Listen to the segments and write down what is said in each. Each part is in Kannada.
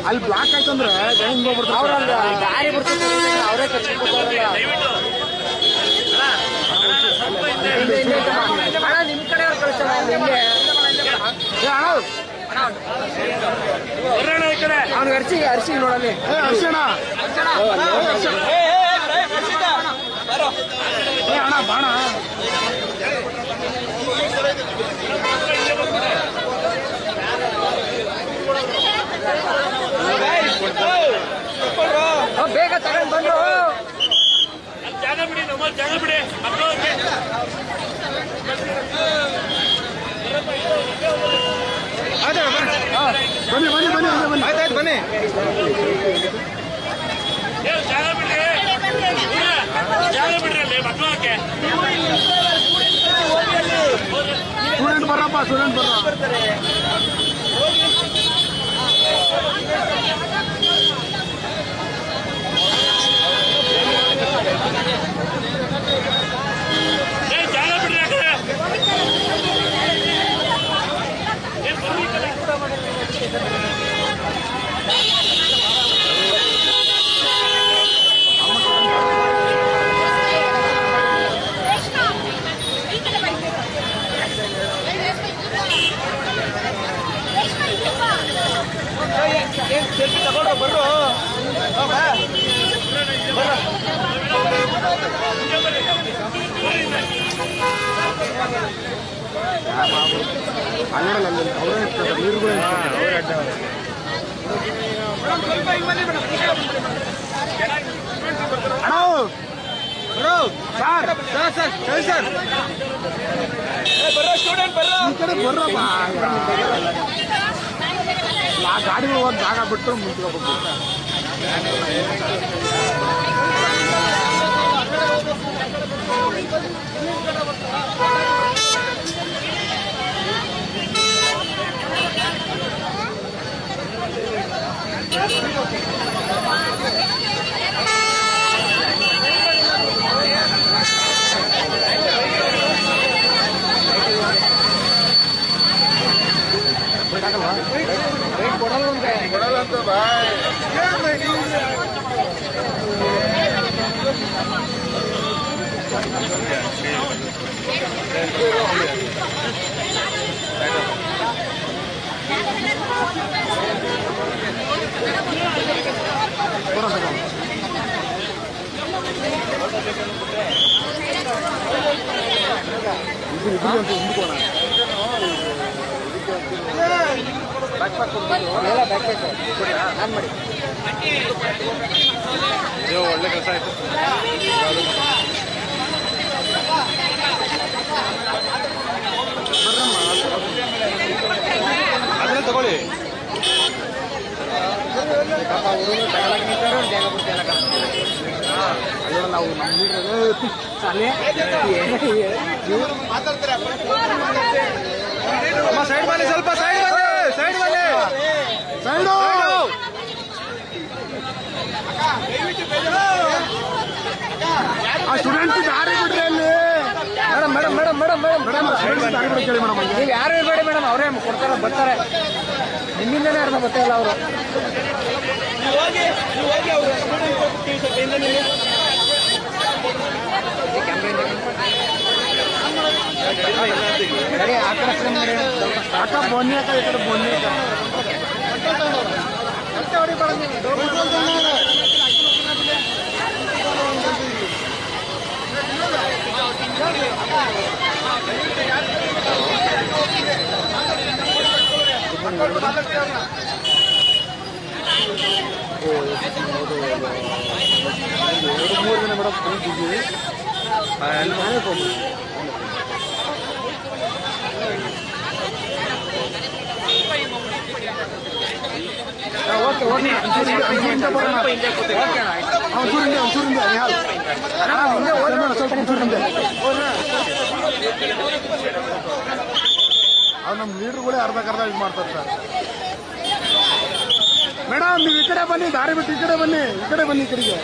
ಅಲ್ಲಿ ಬ್ಲಾಕ್ ಆಯ್ತಂದ್ರೆ ಹೆಂಗ್ ಹೋಗ್ಬಿಡ್ತಾರೆ ಅವ್ರಲ್ಲ ದಾರಿ ಬಿಡ್ತಾರೆ ಅವರೇ ಕಚ್ಚಿಕೊಡ್ತಾರಲ್ಲ ಅಣ್ಣ ನಿಮ್ ಕಡೆ ಅವ್ರು ಕಳ್ಸಲ್ಲ ಹಿಂಗೆ ಅವ್ನು ಅರ್ಸಿ ಅರ್ಸಿ ನೋಡಲ್ಲಿ ಏ ಅರ್ಶಣ ಏ ಅಣ್ಣ ಬಾಣ ಓ, ಬೇಗ ತಗೊಂಡ್ ಬಂದ್ರು ಜಾಗ ಬಿಡಿ ನಮ್ಮ ಜಾಗ ಬಿಡಿ ಮಕ್ಕಳು ಬನ್ನಿ ಬನ್ನಿ ಬನ್ನಿ ಬನ್ನಿ ಬನ್ನಿ ಆಯ್ತಾಯ್ತು ಬನ್ನಿ ಜಾಗ ಬಿಡ್ರಿ ಜಾಗ ಬಿಡ್ರಿ ಅಲ್ಲಿ ಮಕ್ಕಳು ಹಾಕಿ ಸ್ಟೂಡೆಂಟ್ ಬರ್ರಪ್ಪ ಸ್ಟೂಡೆಂಟ್ ಬರ್ರ ಏ ಜಾಗ ಬಿಡ್ರಿ ಆ ಕಡೆ ಏ ಬರ್ರಿ ಈ ಕಡೆ. ತಗೊಂಡು ಬರ್ರು ಅಲ್ಲಲ್ಲ ಅಲ್ಲಿ ಅವರೇ ಇರ್ತಾರೆ ನೀರುಗಳು ಅಣ್ಣ ಸರ್ ಸರ್ ಸರ್ ಹೇಳಿ ಸರ್ ಬರ್ರೋ ಸ್ಟೂಡೆಂಟ್ ಬರ್ರೋ ಈ ಕಡೆ ಬರ್ರಪ್ಪ ಆ ಗಾಡಿಗಳು ಒಂದು ಜಾಗ ಬಿಟ್ಟು ಮುಂಚ್ಕೋಬೇಕು ಇದು ಇದು ಅಂತ ಹಿಂದ್ಕೋಣ ಎಲ್ಲ ಬ್ಯಾಕ್ ಬೇಕು ಆನ್ ಮಾಡಿ ಒಳ್ಳೆ ಕೆಲಸ ಆಯ್ತು ಅದನ್ನ ತಗೊಳ್ಳಿ ಪಾಪ ಹುಡುಗರು ತಗೊಳಕ್ ನಿಂತಾರೋ ಜಾಗ ಬಿಡ್ತಿಲ್ಲ ಅಯ್ಯೋ ನಾವು ನಮ್ಮ ಲೀಡ್ರ್ ಅಲ್ಲೇ ಅಮ್ಮ ಸೈಡ್ ಬನ್ನಿ ಸ್ವಲ್ಪ ಸೈಡ್ ಬನ್ನಿ ಸೈಡ್ ಬನ್ನಿ ಸೈಡು ಆ ಸ್ಟೂಡೆಂಟ್ ದಾರಿ ಬಿಡ್ರಿ ಅಲ್ಲಿ madam madam madam madam madam madam side ದಾರಿ ಬಿಡಿ ಕೇಳಿ ಮೇಡಮ್ ನೀವು ಯಾರು ಇರಬೇಡಿ ಮೇಡಮ್ ಅವರೇ ಕೊಡ್ತಾರೆ ಬರ್ತಾರೆ ನಿಮ್ಮಿಂದನೇ ಅರ್ಥ ಗೊತ್ತಿಲ್ಲ ಅವರು ಸರಿ ಆ ಕಡೆ frame ಮಾಡಿ ಸ್ವಲ್ಪ ಅಕ್ಕ ಬೊನ್ನಿ ಅಕ್ಕ ಈ ಕಡೆ ಬೊನ್ನಿ ಅಕ್ಕ ಎರಡು ಮೂರು ದಿನ ಮೇಡಮ್ ಕೂತಿದ್ವಿ ಅಲ್ಲಿ ಮನೆಗೆ ಹೋಗಿ ಓಕೆ ಓಕೆ ಹಿಂದೆ ಬರೋಣ. ಆ, ಒಂಚೂರು ಹಿಂದೆ ಒಂಚೂರು ಹಿಂದೆ ಯಾರು ಹಿಂದೆ ಓಡೋಣ ಸ್ವಲ್ಪ ಒಂಚೂರು ಹಿಂದೆ ಅದು ನಮ್ಮ ಲೀಡರ್ಗಳೇ ಅರ್ಧಕ್ಕರ್ಧ ಇದು ಮಾಡ್ತಾರೆ ಸರ್ ಮೇಡಮ್ ನೀವು ಈ ಕಡೆ ಬನ್ನಿ ದಾರಿ ಬಿಟ್ಟು ಈ ಕಡೆ ಬನ್ನಿ ಈ ಕಡೆ ಬನ್ನಿ ಈ ಕಡೆಗೆ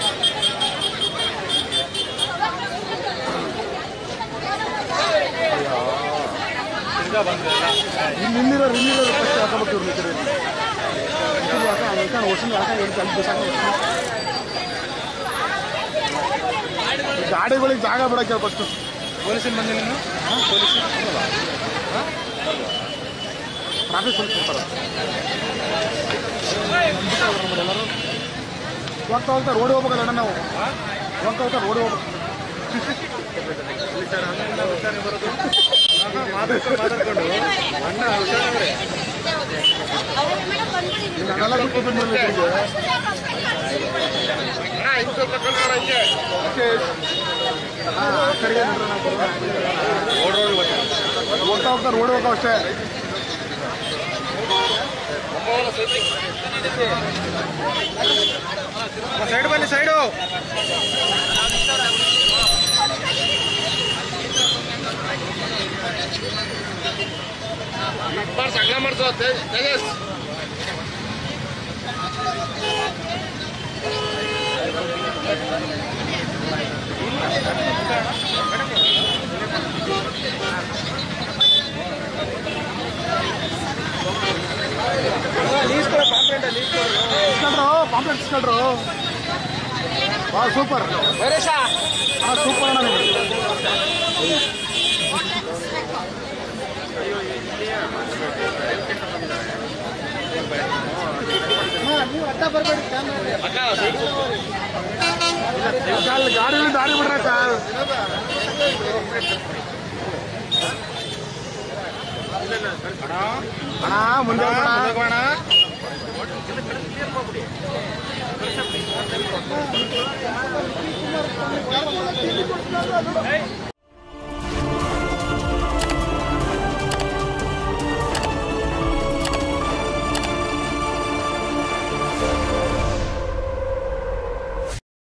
ಇಲ್ಲಿ ನಿಲ್ಲಿರೋ ಇಲ್ಲಿರೋ ಫಸ್ಟ್ ಹಾಕಬೇಕು ಇವ್ರು ಈ ಕಡೆ ಯಾಕೆ ಹೇಳ್ಕೊಂಡು ವರ್ಷದಿಂದ ಯಾಕೆ ಹೇಳ್ಕೊಂಡು ಅಲ್ಲಿ ಬಿಸಾಕ ಗಾಡಿಗಳಿಗೆ ಜಾಗ ಬಿಡಕ್ಕೆ ಫಸ್ಟ್ ಪೊಲೀಸಿನ ಬಂದಿಲ್ಲ ನೀನು ಪೊಲೀಸ್ ಟ್ರಾಫಿಕ್ ಪೊಲೀಸ್ ಬರ್ತಾರೆ ಹೋಗ್ತಾ ಹೋಗ್ತಾ ರೋಡ್ ಹೋಗ್ಬೇಕಲ್ಲ ಅಣ್ಣ ನಾವು ಹೋಗ್ತಾ ಹೋಗ್ತಾ ರೋಡ್ ಹೋಗ್ಬೇಕು ನಾನೆಲ್ಲ ಬಿಟ್ಟು ಬಂದ್ಮೇಲೆ ಇಲ್ಲಿಗೆ. ಹಾ, ಆ ಕಡೆಗೆ ನೋಡ್ರಿ ನಾವು ಬರೋಣ. ಹೋಗ್ತಾ ಹೋಗ್ತಾ ರೋಡ್ ಹೋಗೋ ಅಷ್ಟೇ ಸೈಡ್ ಬನ್ನಿ ಸೈಡು ಮಾಡ್ಸ ಅಗ್ಲ ಮಾಡ್ಸೋ ತೇಜಸ್ ಲೀಸ್ ಕೊಡ ಪಾಂಪ್ಲೆಂಟ್ ಲೀಸ್ ಕೊಡು ಇಸ್ಕೊಳ್ರು ಪಾಂಪ್ಲೆಟ್ ಇಸ್ಕೊಳ್ರು ಭಾಳ ಸೂಪರ್ ವೈರೇಶ ಹಾಂ ಸೂಪರ್ ಅಣ್ಣ ನೀವು ಗಾಡಿ ಗಾಡಿಯಲ್ಲಿ ದಾರಿ ಬಿಡ್ರೆ ಸರ್ ಅಣ್ಣ ಮುಂದೆ ಹೋಗೋಣ ಹೋಗೋಣ